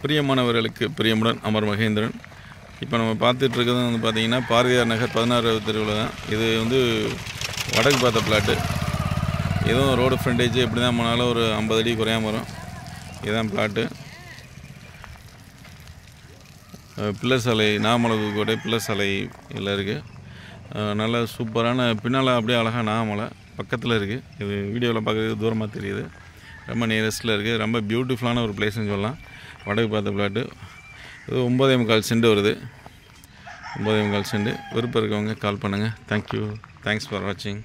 பிரியமானவர்களுக்கு பிரியமுடன் அமர் மகேந்திரன் இப்போ நம்ம பார்த்துட்டு இருக்கிறது வந்து பார்த்தீங்கன்னா பாரதியார் நகர் பதினாறு தெருவில் தான் இது வந்து வடக்கு பார்த்த பிளாட்டு இதுவும் ரோடு ஃப்ரண்டேஜ் எப்படி தான் போனாலும் ஒரு ஐம்பது அடி குறையாம வரும் இதுதான் பிளாட்டு பில்லர் சாலை நாமலை கூட பில்லர் சாலை இதில் இருக்குது நல்ல சூப்பரான பின்னால் அப்படியே அழகாக நாமலை பக்கத்தில் இருக்குது இது வீடியோவில் பார்க்குறதுக்கு தூரமாக தெரியுது ரொம்ப நியரஸ்ட்டில் இருக்குது ரொம்ப பியூட்டிஃபுல்லான ஒரு பிளேஸ்னு சொல்லலாம் வடக்கு பார்த்த பிளாட்டு இது ஒம்பதே முக்கால் சென்ட் வருது ஒம்பதே முக்கால் சென்ட் விருப்பம் இருக்கவங்க கால் பண்ணுங்கள் தேங்க்யூ தேங்க்ஸ் ஃபார் வாட்சிங்